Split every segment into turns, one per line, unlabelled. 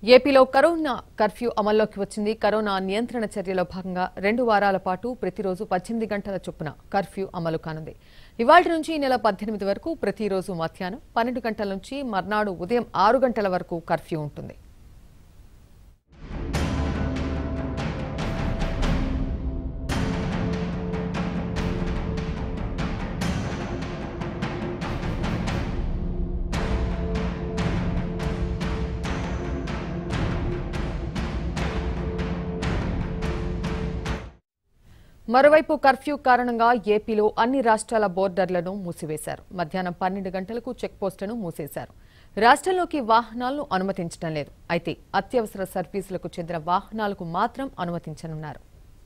ఏపీలో corona curfew అమల్లోకి వచ్చింది కరోనా నియంత్రణ చర్యలో భాగంగా రెండు వారాల పాటు ప్రతిరోజు పద్దెనిమిది గంటల చొప్పున కర్ఫ్యూ అమలు కానుంది ఇవాళ నుంచి ఈ నెల పద్దెనిమిది వరకు ప్రతిరోజు మధ్యాహ్నం పన్నెండు గంటల నుంచి మర్నాడు ఉదయం ఆరు గంటల వరకు కర్ఫ్యూ ఉంటుంది మరోవైపు కర్ఫ్యూ కారణంగా ఏపీలో అన్ని రాష్ట్రాల బోర్డర్లను మూసివేశారు మధ్యాహ్నం పన్నెండు గంటలకు చెక్ పోస్టులను మూసేశారు రాష్ట్రంలోకి వాహనాలను అనుమతించడం లేదు అయితే అత్యవసర సర్వీసులకు చెందిన వాహనాలకు మాత్రం అనుమతించనున్నారు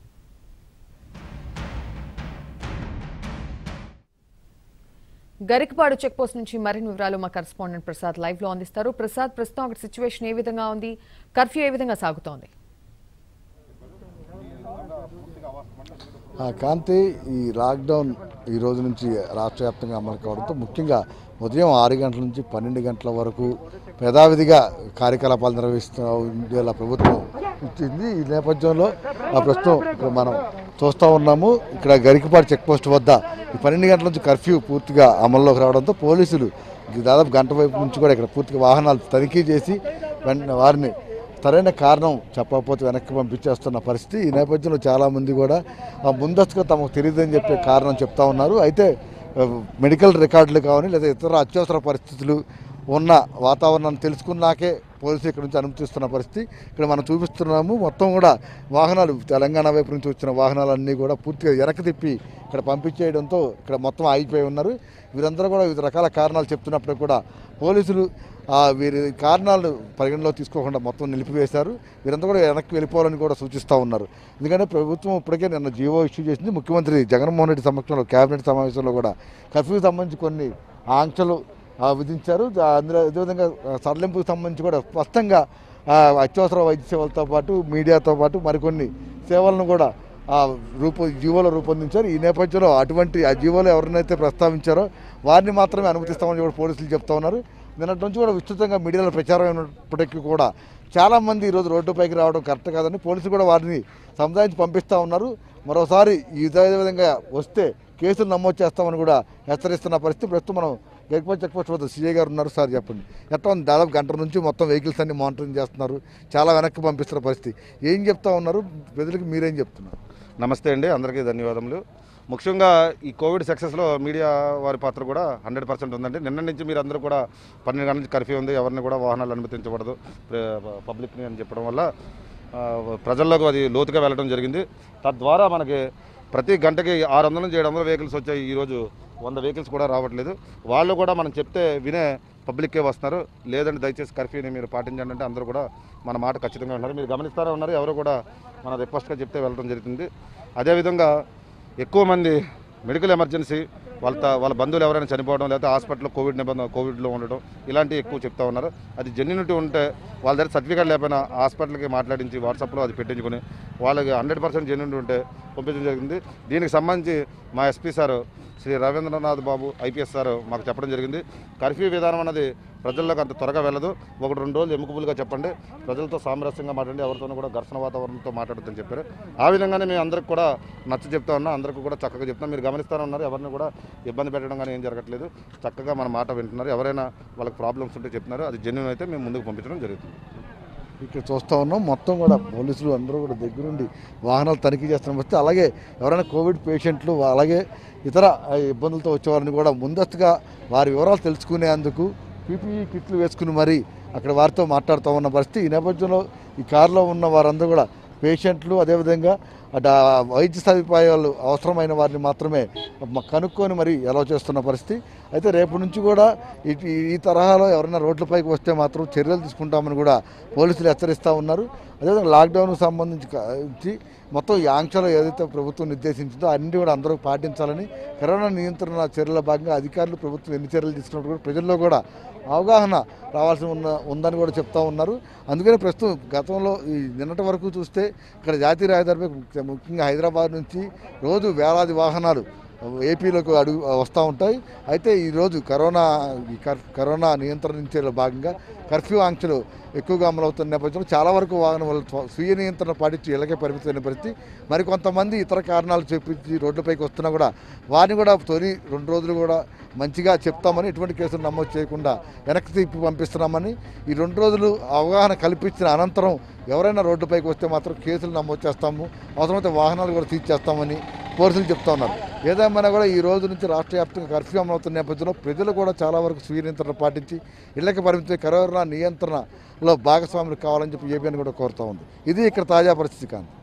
గరికపాడు చెక్ పోస్ట్ నుంచి మరిన్ని వివరాలు మా కరెస్పాండెంట్ ప్రసాద్ లైవ్ లో అందిస్తారు ప్రసాద్ ప్రస్తుతం అక్కడ సిచ్యువేషన్ ఏ విధంగా ఉంది కర్ఫ్యూ ఏ విధంగా సాగుతోంది
ఆ, కాంతి ఈ లాక్డౌన్ ఈ రోజు నుంచి రాష్ట్ర వ్యాప్తంగా అమలు కావడంతో ముఖ్యంగా ఉదయం ఆరు గంటల నుంచి పన్నెండు గంటల వరకు యథావిధిగా కార్యకలాపాలు నిర్వహిస్తుండేలా ప్రభుత్వం ఇచ్చింది ఈ నేపథ్యంలో ఆ ప్రస్తుతం ఇక్కడ మనం చూస్తూ ఉన్నాము ఇక్కడ గరికపాటి చెక్ పోస్ట్ వద్ద ఈ పన్నెండు గంటల నుంచి కర్ఫ్యూ పూర్తిగా అమల్లోకి రావడంతో పోలీసులు దాదాపు గంట వైపు నుంచి కూడా ఇక్కడ పూర్తిగా వాహనాలు తనిఖీ చేసి వెంటనే వారిని సరైన కారణం చెప్పకపోతే వెనక్కి పంపించేస్తున్న పరిస్థితి ఈ నేపథ్యంలో చాలామంది కూడా ఆ, ముందస్తుగా తమకు తెలియదని చెప్పే కారణం చెప్తా ఉన్నారు అయితే ఆ, మెడికల్ రికార్డులు కావాలి లేదా ఇతర అత్యవసర పరిస్థితులు ఉన్న వాతావరణాన్ని తెలుసుకున్నాకే పోలీసులు ఇక్కడ నుంచి అనుమతిస్తున్న పరిస్థితి ఇక్కడ మనం చూపిస్తున్నాము మొత్తం కూడా వాహనాలు తెలంగాణ వైపు నుంచి వచ్చిన వాహనాలన్నీ కూడా పూర్తిగా వెనక్కి తిప్పి ఇక్కడ పంపించేయడంతో ఇక్కడ మొత్తం ఆగిపోయి ఉన్నారు వీరందరూ కూడా వివిధ రకాల కారణాలు చెప్తున్నప్పుడు కూడా పోలీసులు ఆ, వీరి కారణాలు పరిగణలో తీసుకోకుండా మొత్తం నిలిపివేశారు వీరంతా కూడా వెనక్కి వెళ్ళిపోవాలని కూడా సూచిస్తూ ఉన్నారు ఎందుకంటే ప్రభుత్వం ఇప్పటికే నిన్న జీవో ఇష్యూ చేసింది ముఖ్యమంత్రి జగన్మోహన్ రెడ్డి సమక్షంలో కేబినెట్ సమావేశంలో కూడా కర్ఫ్యూకి సంబంధించి కొన్ని ఆంక్షలు ఆ, విధించారు దా- అందులో అదేవిధంగా ఆ, సడలింపుకు సంబంధించి కూడా స్పష్టంగా ఆ, అత్యవసర వైద్య సేవలతో పాటు మీడియాతో పాటు మరికొన్ని సేవలను కూడా ఆ రూప జీవోలో రూపొందించారు ఈ నేపథ్యంలో అటువంటి ఆ జీవోలో ఎవరినైతే ప్రస్తావించారో వారిని మాత్రమే అనుమతిస్తామని కూడా పోలీసులు చెప్తా ఉన్నారు నిన్నటి నుంచి కూడా విస్తృతంగా మీడియాలో ప్రచారం అయినప్పటికీ కూడా చాలామంది ఈరోజు రోడ్డుపైకి రావడం కరెక్ట్ కాదని పోలీసులు కూడా వారిని సముదాయించి పంపిస్తూ ఉన్నారు మరోసారి ఇదే విధంగా వస్తే కేసులు నమోదు చేస్తామని కూడా హెచ్చరిస్తున్న పరిస్థితి ప్రస్తుతం మనం గరికపతి చెక్ పోస్ట్ వద్ద సీఏ గారు ఉన్నారు సార్ చెప్పండి ఎట్లా ఉంది దాదాపు గంట నుంచి మొత్తం వెహికల్స్ అన్ని మానిటరింగ్ చేస్తున్నారు చాలా వెనక్కి పంపిస్తున్న పరిస్థితి ఏం చెప్తా ఉన్నారు ప్రజలకు మీరేం చెప్తున్నారు
నమస్తే అండి అందరికీ ధన్యవాదములు ముఖ్యంగా ఈ కోవిడ్ సక్సెస్లో మీడియా వారి పాత్ర కూడా హండ్రెడ్ పర్సెంట్ ఉందండి నిన్న నుంచి మీరు అందరూ కూడా పన్నెండు గంటల నుంచి కర్ఫ్యూ ఉంది ఎవరిని కూడా వాహనాలు అనుమతించబడదు ప్ర- పబ్లిక్ని అని చెప్పడం వల్ల ఆ, ప్రజల్లోకి అది లోతుగా వెళ్ళడం జరిగింది తద్వారా మనకి ప్రతి గంటకి ఆరు వందల నుంచి ఏడు వందల వెహికల్స్ వచ్చాయి ఈరోజు వంద వెహికల్స్ కూడా రావట్లేదు వాళ్ళు కూడా మనం చెప్తే వినే పబ్లిక్కే వస్తున్నారు లేదంటే దయచేసి కర్ఫ్యూని మీరు పాటించండి అంటే అందరూ కూడా మన మాట ఖచ్చితంగా ఉన్నారు మీరు గమనిస్తారే ఉన్నారు ఎవరు కూడా మన రిక్వెస్ట్గా చెప్తే వెళ్ళడం జరుగుతుంది అదేవిధంగా ఎక్కువ మంది మెడికల్ ఎమర్జెన్సీ వాళ్ళ త- వాళ్ళ బంధువులు ఎవరైనా చనిపోవడం లేకపోతే హాస్పిటల్లో కోవిడ్ నిబంధన కోవిడ్లో ఉండడం ఇలాంటివి ఎక్కువ చెప్తా ఉన్నారు అది జెన్యునిటీ ఉంటే వాళ్ళ దగ్గర సర్టిఫికేట్ లేకపోయినా హాస్పిటల్కి మాట్లాడించి వాట్సాప్లో అది పెట్టించుకొని వాళ్ళకి హండ్రెడ్ పర్సెంట్ జెన్యునిటీ ఉంటే పంపించడం జరిగింది దీనికి సంబంధించి మా SP sir Shri Ravindranath Babu IPS sir మాకు చెప్పడం జరిగింది కర్ఫ్యూ విధానం అన్నది ప్రజల్లోకి అంత త్వరగా వెళ్ళదు ఒకటి రెండు రోజులు ఎముకబులుగా చెప్పండి ప్రజలతో సామరస్యంగా మాట్లాడి ఎవరితోనూ కూడా ఘర్షణ వాతావరణంతో మాట్లాడొద్దని చెప్పారు ఆ విధంగానే మేము అందరికి కూడా నచ్చ చెప్తా ఉన్నాం అందరికీ కూడా చక్కగా చెప్తాం మీరు గమనిస్తూనే ఉన్నారు ఎవరిని కూడా ఇబ్బంది పెట్టడం కానీ ఏం జరగట్లేదు చక్కగా మన మాట వింటున్నారు ఎవరైనా వాళ్ళకి ప్రాబ్లమ్స్ ఉంటే చెప్తున్నారు అది జెన్యున్ అయితే మేము ముందుకు పంపించడం జరుగుతుంది
ఇక్కడ చూస్తూ ఉన్నాం మొత్తం కూడా పోలీసులు అందరూ కూడా దగ్గరుండి వాహనాలు తనిఖీ చేస్తున్న వస్తే అలాగే ఎవరైనా కోవిడ్ పేషెంట్లు అలాగే ఇతర ఆ, ఇబ్బందులతో వచ్చేవారిని కూడా ముందస్తుగా వారి వివరాలు తెలుసుకునేందుకు పీపీఈ కిట్లు వేసుకుని మరీ అక్కడ వారితో మాట్లాడుతూ ఉన్న పరిస్థితి ఈ నేపథ్యంలో ఈ కారులో ఉన్న వారందరూ కూడా పేషెంట్లు అదేవిధంగా అటు ఆ వైద్య సదుపాయాలు అవసరమైన వారిని మాత్రమే మ- కనుక్కొని మరి ఎలా చేస్తున్న పరిస్థితి అయితే రేపు నుంచి కూడా ఇటు ఈ తరహాలో ఎవరైనా రోడ్లపైకి వస్తే మాత్రం చర్యలు తీసుకుంటామని కూడా పోలీసులు హెచ్చరిస్తూ ఉన్నారు అదేవిధంగా లాక్డౌన్కు సంబంధించి క- చి మొత్తం ఈ ఆంక్షలు ఏదైతే ప్రభుత్వం నిర్దేశించిందో అన్ని కూడా అందరూ పాటించాలని కరోనా నియంత్రణ చర్యల భాగంగా అధికారులు ప్రభుత్వం ఎన్ని చర్యలు తీసుకున్నప్పుడు కూడా ప్రజల్లో కూడా అవగాహన రావాల్సి ఉన్న ఉందని కూడా చెప్తా ఉన్నారు అందుకని ప్రస్తుతం గతంలో ఈ నిన్నటి వరకు చూస్తే ఇక్కడ జాతీయ రహదారిపై ముఖ్య- ముఖ్యంగా హైదరాబాద్ నుంచి రోజు వేలాది వాహనాలు ఏపీలోకి అడుగు వస్తూ ఉంటాయి అయితే ఈరోజు కరోనా ఈ కర్ కరోనా నియంత్రించేలో భాగంగా కర్ఫ్యూ ఆంక్షలు ఎక్కువగా అమలవుతున్న నేపథ్యంలో చాలా వరకు వాహనం స్వీయ నియంత్రణ పాటించి ఇళ్ళకే పరిమితమైన పరిస్థితి మరికొంతమంది ఇతర కారణాలు చూపించి రోడ్లపైకి వస్తున్నా కూడా వారిని కూడా తొలి రెండు రోజులు కూడా మంచిగా చెప్తామని ఎటువంటి కేసులు నమోదు చేయకుండా వెనక్కి తిప్పి పంపిస్తున్నామని ఈ రెండు రోజులు అవగాహన కల్పించిన అనంతరం ఎవరైనా రోడ్డుపైకి వస్తే మాత్రం కేసులు నమోదు చేస్తాము అవసరమైతే వాహనాలు కూడా సీజ్ చేస్తామని పోలీసులు చెప్తా ఉన్నారు ఏదేమైనా కూడా ఈ రోజు నుంచి రాష్ట్ర వ్యాప్తంగా కర్ఫ్యూ అమలవుతున్న నేపథ్యంలో ప్రజలు కూడా చాలా వరకు స్వీయ నియంత్రణ పాటించి ఇళ్లకి పరిమితి కరోనా నియంత్రణలో భాగస్వాములు కావాలని చెప్పి ఏబీఎన్ కూడా కోరుతా ఉంది ఇది ఇక్కడ తాజా పరిస్థితి కాదు